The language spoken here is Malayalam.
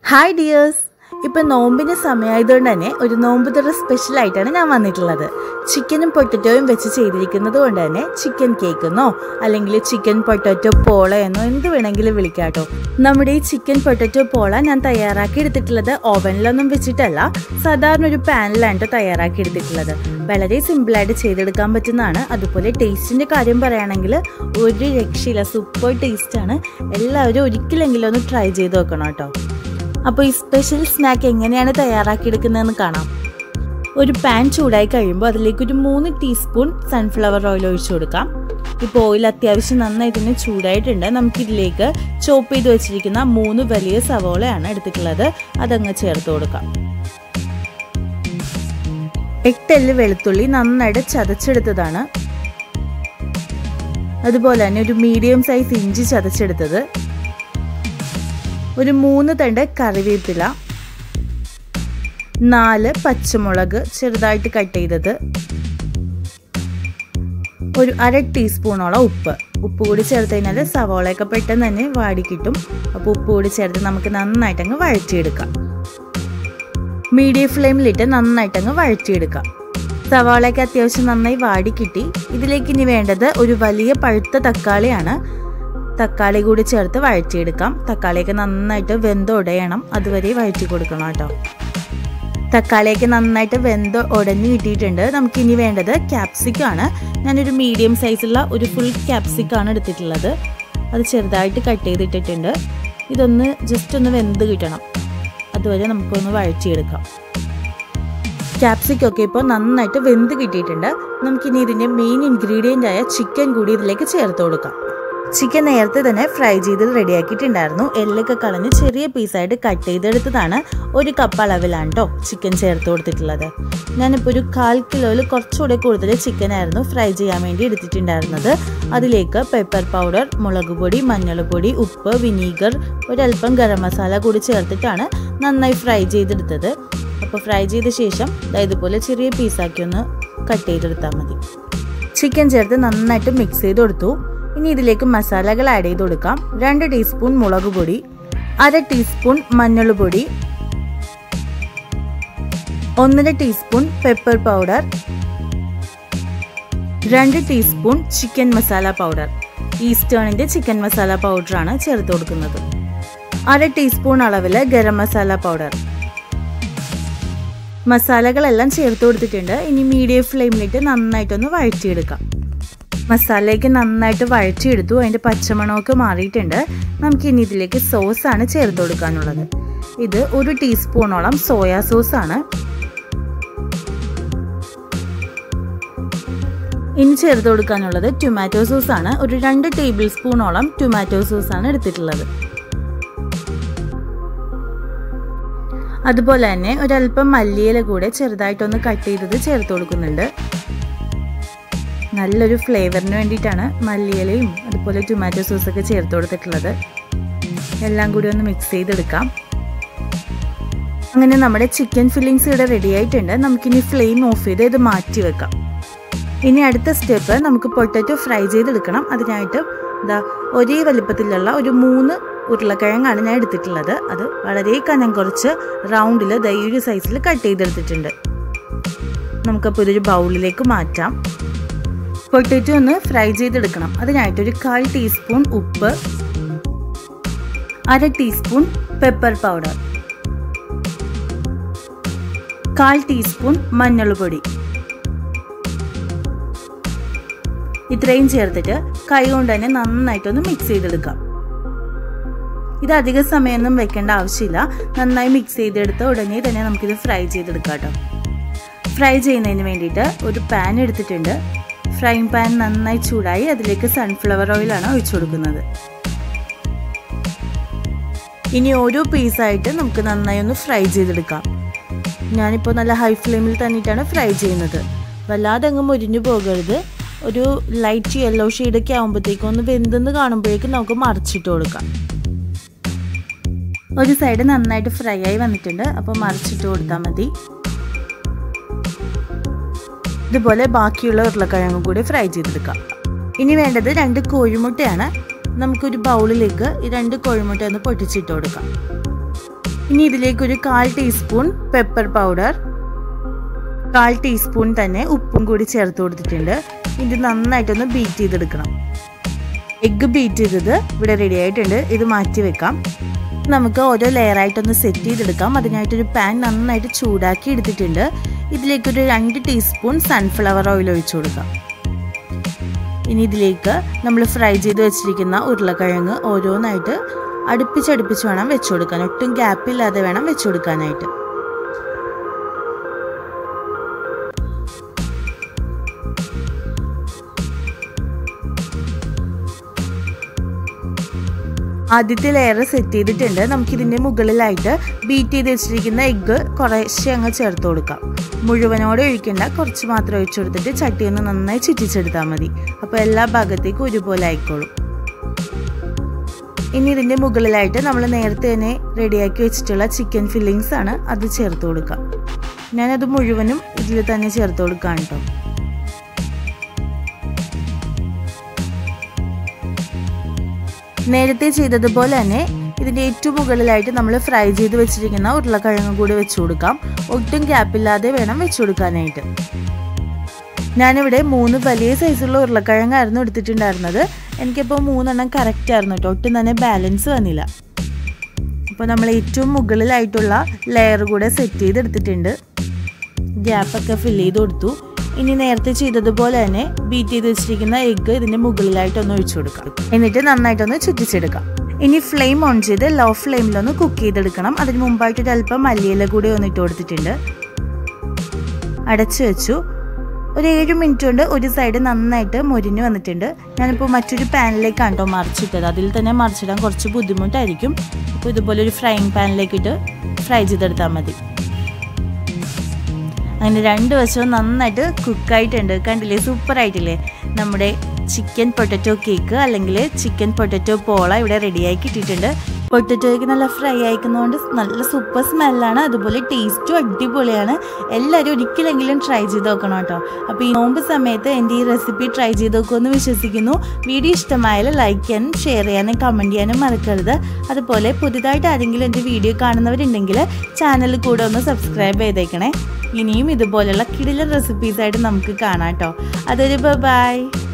ഹായ് ഡിയേഴ്സ് ഇപ്പം നോമ്പിന് സമയമായതുകൊണ്ട് തന്നെ ഒരു നോമ്പ് തുറ സ്പെഷ്യൽ ആയിട്ടാണ് ഞാൻ വന്നിട്ടുള്ളത് ചിക്കനും പൊട്ടറ്റോയും വെച്ച് ചെയ്തിരിക്കുന്നത് കൊണ്ട് തന്നെ ചിക്കൻ കേക്കെന്നോ അല്ലെങ്കിൽ ചിക്കൻ പൊട്ടറ്റോ പോള എന്നോ എന്ത് വേണമെങ്കിലും വിളിക്കാം കേട്ടോ നമ്മുടെ ഈ ചിക്കൻ പൊട്ടറ്റോ പോള ഞാൻ തയ്യാറാക്കി എടുത്തിട്ടുള്ളത് ഓവനിലൊന്നും വെച്ചിട്ടല്ല സാധാരണ ഒരു പാനിലാണ് ട്ടോ തയ്യാറാക്കി എടുത്തിട്ടുള്ളത് വളരെ സിമ്പിളായിട്ട് ചെയ്തെടുക്കാൻ പറ്റുന്നതാണ് അതുപോലെ ടേസ്റ്റിൻ്റെ കാര്യം പറയുകയാണെങ്കിൽ ഒരു രക്ഷയില്ല സൂപ്പർ ടേസ്റ്റാണ് എല്ലാവരും ഒരിക്കലെങ്കിലും ഒന്ന് ട്രൈ ചെയ്ത് നോക്കണം കേട്ടോ അപ്പോൾ ഈ സ്പെഷ്യൽ സ്നാക്ക് എങ്ങനെയാണ് തയ്യാറാക്കിയെടുക്കുന്നതെന്ന് കാണാം ഒരു പാൻ ചൂടായി കഴിയുമ്പോൾ അതിലേക്ക് ഒരു മൂന്ന് ടീസ്പൂൺ സൺഫ്ലവർ ഓയിൽ ഒഴിച്ചു കൊടുക്കാം ഇപ്പോൾ ഓയിൽ അത്യാവശ്യം നന്നായി തന്നെ ചൂടായിട്ടുണ്ട് നമുക്കിതിലേക്ക് ചോപ്പ് ചെയ്ത് വെച്ചിരിക്കുന്ന മൂന്ന് വലിയ സവോളയാണ് എടുത്തിട്ടുള്ളത് അതങ്ങ് ചേർത്ത് കൊടുക്കാം എട്ടെല്ല് വെളുത്തുള്ളി നന്നായിട്ട് ചതച്ചെടുത്തതാണ് അതുപോലെ തന്നെ ഒരു മീഡിയം സൈസ് ഇഞ്ചി ചതച്ചെടുത്തത് ഒരു മൂന്ന് തണ്ട് കറിവേപ്പില നാല് പച്ചമുളക് ചെറുതായിട്ട് കട്ട് ചെയ്തത് ഒരു അര ടീസ്പൂണോളം ഉപ്പ് ഉപ്പ് കൂടി ചേർത്ത് കഴിഞ്ഞാൽ സവോളയൊക്കെ പെട്ടെന്ന് തന്നെ വാടി കിട്ടും അപ്പോൾ ഉപ്പ് കൂടി ചേർത്ത് നമുക്ക് നന്നായിട്ട് അങ്ങ് വഴറ്റിയെടുക്കാം മീഡിയം ഫ്ലെയിമിലിട്ട് നന്നായിട്ട് അങ്ങ് വഴറ്റിയെടുക്കാം സവാളയൊക്കെ അത്യാവശ്യം നന്നായി വാടി കിട്ടി ഇതിലേക്ക് ഇനി വേണ്ടത് ഒരു വലിയ പഴുത്ത തക്കാളിയാണ് തക്കാളി കൂടി ചേർത്ത് വഴറ്റിയെടുക്കാം തക്കാളിയൊക്കെ നന്നായിട്ട് വെന്ത് ഉടയണം അതുവരെ വഴറ്റി കൊടുക്കണം കേട്ടോ തക്കാളിയൊക്കെ നന്നായിട്ട് വെന്ത് ഉടഞ്ഞ് കിട്ടിയിട്ടുണ്ട് നമുക്കിനി വേണ്ടത് ക്യാപ്സിക്കാണ് ഞാനൊരു മീഡിയം സൈസുള്ള ഒരു ഫുൾ ക്യാപ്സിക്കാണ് എടുത്തിട്ടുള്ളത് അത് ചെറുതായിട്ട് കട്ട് ചെയ്തിട്ടിട്ടുണ്ട് ഇതൊന്ന് ജസ്റ്റ് ഒന്ന് വെന്ത് കിട്ടണം അതുവരെ നമുക്കൊന്ന് വഴറ്റിയെടുക്കാം ക്യാപ്സിക്കൊക്കെ ഇപ്പോൾ നന്നായിട്ട് വെന്ത് കിട്ടിയിട്ടുണ്ട് നമുക്കിനി ഇതിൻ്റെ മെയിൻ ഇൻഗ്രീഡിയൻ്റ് ആയ ചിക്കൻ കൂടി ഇതിലേക്ക് ചേർത്ത് കൊടുക്കാം ചിക്കൻ നേരത്തെ തന്നെ ഫ്രൈ ചെയ്ത് റെഡിയാക്കിയിട്ടുണ്ടായിരുന്നു എല്ലൊക്കെ കളഞ്ഞ് ചെറിയ പീസായിട്ട് കട്ട് ചെയ്തെടുത്തതാണ് ഒരു കപ്പ് അളവിലാണ് കേട്ടോ ചിക്കൻ ചേർത്ത് കൊടുത്തിട്ടുള്ളത് ഞാനിപ്പോൾ ഒരു കാൽ കിലോയിൽ കുറച്ചുകൂടെ കൂടുതൽ ചിക്കൻ ആയിരുന്നു ഫ്രൈ ചെയ്യാൻ വേണ്ടി എടുത്തിട്ടുണ്ടായിരുന്നത് അതിലേക്ക് പെപ്പർ പൗഡർ മുളക് പൊടി മഞ്ഞൾപ്പൊടി ഉപ്പ് വിനീഗർ ഒരല്പം ഗരം മസാല കൂടി ചേർത്തിട്ടാണ് നന്നായി ഫ്രൈ ചെയ്തെടുത്തത് അപ്പോൾ ഫ്രൈ ചെയ്ത ശേഷം ഇതുപോലെ ചെറിയ പീസാക്കി ഒന്ന് കട്ട് ചെയ്തെടുത്താൽ മതി ചിക്കൻ ചേർത്ത് നന്നായിട്ട് മിക്സ് ചെയ്ത് കൊടുത്തു ഇനി ഇതിലേക്ക് മസാലകൾ ആഡ് ചെയ്ത് കൊടുക്കാം രണ്ട് ടീസ്പൂൺ മുളക് പൊടി അര ടീസ്പൂൺ മഞ്ഞൾപ്പൊടി ഒന്നര ടീസ്പൂൺ പെപ്പർ പൗഡർ രണ്ട് ടീസ്പൂൺ ചിക്കൻ മസാല പൗഡർ ഈസ്റ്റേണിൻ്റെ ചിക്കൻ മസാല പൗഡറാണ് ചേർത്ത് കൊടുക്കുന്നത് അര ടീസ്പൂൺ അളവിൽ ഗരം മസാല പൗഡർ മസാലകളെല്ലാം ചേർത്ത് കൊടുത്തിട്ടുണ്ട് ഇനി മീഡിയം ഫ്ലെയിമിലിട്ട് നന്നായിട്ടൊന്ന് വഴറ്റിയെടുക്കാം മസാലയൊക്കെ നന്നായിട്ട് വഴറ്റിയെടുത്തു അതിൻ്റെ പച്ചമണമൊക്കെ മാറിയിട്ടുണ്ട് നമുക്ക് ഇനി ഇതിലേക്ക് സോസാണ് ചേർത്ത് കൊടുക്കാനുള്ളത് ഇത് ഒരു ടീസ്പൂണോളം സോയാ സോസാണ് ഇനി ചേർത്ത് കൊടുക്കാനുള്ളത് ടൊമാറ്റോ സോസാണ് ഒരു രണ്ട് ടേബിൾ സ്പൂണോളം ടൊമാറ്റോ സോസാണ് എടുത്തിട്ടുള്ളത് അതുപോലെ തന്നെ ഒരല്പം മല്ലിയില കൂടെ ചെറുതായിട്ടൊന്ന് കട്ട് ചെയ്തത് ചേർത്ത് കൊടുക്കുന്നുണ്ട് നല്ലൊരു ഫ്ലേവറിന് വേണ്ടിയിട്ടാണ് മല്ലിയിലയും അതുപോലെ ടൊമാറ്റോ സോസൊക്കെ ചേർത്ത് കൊടുത്തിട്ടുള്ളത് എല്ലാം കൂടി ഒന്ന് മിക്സ് ചെയ്തെടുക്കാം അങ്ങനെ നമ്മുടെ ചിക്കൻ ഫില്ലിങ്സ് ഇവിടെ റെഡി ആയിട്ടുണ്ട് നമുക്കിനി ഫ്ലെയിം ഓഫ് ചെയ്ത് ഇത് മാറ്റി വെക്കാം ഇനി അടുത്ത സ്റ്റെപ്പ് നമുക്ക് പൊട്ടറ്റോ ഫ്രൈ ചെയ്തെടുക്കണം അതിനായിട്ട് ഇതാ ഒരേ വലിപ്പത്തിലുള്ള ഒരു മൂന്ന് ഉരുളക്കിഴങ്ങാണ് ഞാൻ എടുത്തിട്ടുള്ളത് അത് വളരെ കനം കുറച്ച് റൗണ്ടിൽ ദൈ ഒരു സൈസിൽ കട്ട് ചെയ്തെടുത്തിട്ടുണ്ട് നമുക്കപ്പോൾ ഇതൊരു ബൗളിലേക്ക് മാറ്റാം പൊട്ടറ്റോ ഒന്ന് ഫ്രൈ ചെയ്തെടുക്കണം അതിനായിട്ട് ഒരു കാൽ ടീസ്പൂൺ ഉപ്പ് അര ടീസ്പൂൺ പെപ്പർ പൗഡർ കാൽ ടീസ്പൂൺ മഞ്ഞൾപ്പൊടി ഇത്രയും ചേർത്തിട്ട് കൈ കൊണ്ട് തന്നെ നന്നായിട്ടൊന്ന് മിക്സ് ചെയ്തെടുക്കാം ഇത് അധിക സമയമൊന്നും വെക്കേണ്ട ആവശ്യമില്ല നന്നായി മിക്സ് ചെയ്തെടുത്ത് ഉടനെ തന്നെ നമുക്കിത് ഫ്രൈ ചെയ്തെടുക്കാം കേട്ടോ ഫ്രൈ ചെയ്യുന്നതിന് വേണ്ടിയിട്ട് ഒരു പാൻ എടുത്തിട്ടുണ്ട് ഫ്രൈങ് പാൻ നന്നായി ചൂടായി അതിലേക്ക് സൺഫ്ലവർ ഓയിലാണ് ഒഴിച്ചു കൊടുക്കുന്നത് ഇനി ഓരോ പീസായിട്ട് നമുക്ക് നന്നായി ഒന്ന് ഫ്രൈ ചെയ്തെടുക്കാം ഞാനിപ്പോൾ നല്ല ഹൈ ഫ്ലെയിമിൽ തന്നിട്ടാണ് ഫ്രൈ ചെയ്യുന്നത് വല്ലാതെ അങ്ങ് മുരിഞ്ഞു പോകരുത് ഒരു ലൈറ്റ് യെല്ലോ ഷെയ്ഡൊക്കെ ആകുമ്പോഴത്തേക്കും ഒന്ന് വെന്തെന്ന് കാണുമ്പോഴേക്കും നമുക്ക് മറിച്ചിട്ട് കൊടുക്കാം ഒരു സൈഡ് നന്നായിട്ട് ഫ്രൈ ആയി വന്നിട്ടുണ്ട് അപ്പോൾ മറിച്ചിട്ട് കൊടുത്താൽ മതി ഇതുപോലെ ബാക്കിയുള്ള ഉരുളക്കിഴങ്ങും കൂടി ഫ്രൈ ചെയ്തെടുക്കാം ഇനി വേണ്ടത് രണ്ട് കോഴിമുട്ടയാണ് നമുക്കൊരു ബൗളിലേക്ക് ഈ രണ്ട് കോഴിമുട്ട ഒന്ന് പൊട്ടിച്ചിട്ട് കൊടുക്കാം ഇനി ഇതിലേക്ക് ഒരു കാൽ ടീസ്പൂൺ പെപ്പർ പൗഡർ കാൽ ടീസ്പൂൺ തന്നെ ഉപ്പും കൂടി ചേർത്ത് കൊടുത്തിട്ടുണ്ട് ഇത് നന്നായിട്ടൊന്ന് ബീറ്റ് ചെയ്തെടുക്കണം എഗ്ഗ് ബീറ്റ് ചെയ്തത് ഇവിടെ റെഡി ആയിട്ടുണ്ട് ഇത് മാറ്റി വെക്കാം നമുക്ക് ഓരോ ലെയറായിട്ടൊന്ന് സെറ്റ് ചെയ്തെടുക്കാം അതിനായിട്ടൊരു പാൻ നന്നായിട്ട് ചൂടാക്കി എടുത്തിട്ടുണ്ട് ഇതിലേക്കൊരു രണ്ട് ടീസ്പൂൺ സൺഫ്ലവർ ഓയിൽ ഒഴിച്ചു കൊടുക്കാം ഇനി ഇതിലേക്ക് നമ്മൾ ഫ്രൈ ചെയ്ത് വെച്ചിരിക്കുന്ന ഉരുളക്കിഴങ്ങ് ഓരോന്നായിട്ട് അടുപ്പിച്ചടുപ്പിച്ച് വേണം വെച്ചു കൊടുക്കാൻ ഒട്ടും ഗ്യാപ്പില്ലാതെ വേണം വെച്ചു കൊടുക്കാനായിട്ട് ആദ്യത്തെ ലെയർ സെറ്റ് ചെയ്തിട്ടുണ്ട് നമുക്കിതിൻ്റെ മുകളിലായിട്ട് ബീറ്റ് ചെയ്ത് വെച്ചിരിക്കുന്ന എഗ്ഗ് കുറേശ്ശെ അങ്ങ് ചേർത്ത് കൊടുക്കാം മുഴുവനോടെ ഒഴിക്കേണ്ട കുറച്ച് മാത്രം ഒഴിച്ചു കൊടുത്തിട്ട് ചട്ടി ഒന്ന് നന്നായി ചുറ്റിച്ചെടുത്താൽ മതി അപ്പോൾ എല്ലാ ഭാഗത്തേക്കും ഒരുപോലെ ആയിക്കോളും ഇനി ഇതിൻ്റെ മുകളിലായിട്ട് നമ്മൾ നേരത്തെ തന്നെ റെഡിയാക്കി വെച്ചിട്ടുള്ള ചിക്കൻ ഫില്ലിങ്സ് ആണ് അത് ചേർത്ത് കൊടുക്കാം ഞാനത് മുഴുവനും ഇതിൽ തന്നെ ചേർത്ത് കൊടുക്കാം കേട്ടോ നേരത്തെ ചെയ്തതുപോലെ തന്നെ ഇതിൻ്റെ ഏറ്റവും മുകളിലായിട്ട് നമ്മൾ ഫ്രൈ ചെയ്ത് വെച്ചിരിക്കുന്ന ഉരുളക്കിഴങ്ങും കൂടി വെച്ച് കൊടുക്കാം ഒട്ടും ഗ്യാപ്പില്ലാതെ വേണം വെച്ച് കൊടുക്കാനായിട്ട് ഞാനിവിടെ മൂന്ന് വലിയ സൈസുള്ള ഉരുളക്കിഴങ്ങായിരുന്നു എടുത്തിട്ടുണ്ടായിരുന്നത് എനിക്കിപ്പോൾ മൂന്നെണ്ണം കറക്റ്റ് ആയിരുന്നു കേട്ടോ ഒട്ടും തന്നെ ബാലൻസ് വന്നില്ല അപ്പോൾ നമ്മൾ ഏറ്റവും മുകളിലായിട്ടുള്ള ലെയർ കൂടെ സെറ്റ് ചെയ്തെടുത്തിട്ടുണ്ട് ഗ്യാപ്പൊക്കെ ഫില്ല് ചെയ്ത് കൊടുത്തു ഇനി നേരത്തെ ചെയ്തതുപോലെ തന്നെ ബീറ്റ് ചെയ്ത് വെച്ചിരിക്കുന്ന എഗ്ഗ് ഇതിൻ്റെ മുകളിലായിട്ടൊന്ന് ഒഴിച്ചു കൊടുക്കാം എന്നിട്ട് നന്നായിട്ടൊന്ന് ചുറ്റിച്ചെടുക്കാം ഇനി ഫ്ലെയിം ഓൺ ചെയ്ത് ലോ ഫ്ലെയിമിലൊന്ന് കുക്ക് ചെയ്തെടുക്കണം അതിന് മുമ്പായിട്ട് ഒരു അല്പം മല്ലിയില കൂടി ഒന്ന് ഇട്ട് കൊടുത്തിട്ടുണ്ട് അടച്ചു വെച്ചു ഒരു ഏഴ് മിനിറ്റ് കൊണ്ട് ഒരു സൈഡ് നന്നായിട്ട് മൊരിഞ്ഞ് വന്നിട്ടുണ്ട് ഞാനിപ്പോൾ മറ്റൊരു പാനിലേക്കാണ് കേട്ടോ മറിച്ചിട്ടത് അതിൽ തന്നെ മറിച്ചിടാൻ കുറച്ച് ബുദ്ധിമുട്ടായിരിക്കും അപ്പോൾ ഇതുപോലെ ഒരു ഫ്രൈങ് പാനിലേക്കിട്ട് ഫ്രൈ ചെയ്തെടുത്താൽ മതി അങ്ങനെ രണ്ട് വശവും നന്നായിട്ട് കുക്കായിട്ടുണ്ട് കണ്ടില്ലേ സൂപ്പർ ആയിട്ടില്ലേ നമ്മുടെ ചിക്കൻ പൊട്ടറ്റോ കേക്ക് അല്ലെങ്കിൽ ചിക്കൻ പൊട്ടറ്റോ പോള ഇവിടെ റെഡിയായി കിട്ടിയിട്ടുണ്ട് പൊട്ടറ്റോയ്ക്ക് നല്ല ഫ്രൈ ആയിക്കുന്നതുകൊണ്ട് നല്ല സൂപ്പർ സ്മെല്ലാണ് അതുപോലെ ടേസ്റ്റും അടിപൊളിയാണ് എല്ലാവരും ഒരിക്കലെങ്കിലും ട്രൈ ചെയ്ത് നോക്കണം കേട്ടോ അപ്പോൾ ഈ നോമ്പ് സമയത്ത് എൻ്റെ ഈ റെസിപ്പി ട്രൈ ചെയ്ത് നോക്കുമെന്ന് വിശ്വസിക്കുന്നു വീഡിയോ ഇഷ്ടമായാൽ ലൈക്ക് ചെയ്യാനും ഷെയർ ചെയ്യാനും കമൻറ്റ് ചെയ്യാനും മറക്കരുത് അതുപോലെ പുതുതായിട്ട് ആരെങ്കിലും എൻ്റെ വീഡിയോ കാണുന്നവരുണ്ടെങ്കിൽ ചാനൽ കൂടെ ഒന്ന് സബ്സ്ക്രൈബ് ചെയ്തേക്കണേ ഇനിയും ഇതുപോലെയുള്ള കിടിലൻ റെസിപ്പീസായിട്ട് നമുക്ക് കാണാം കേട്ടോ അതൊരു ബൈ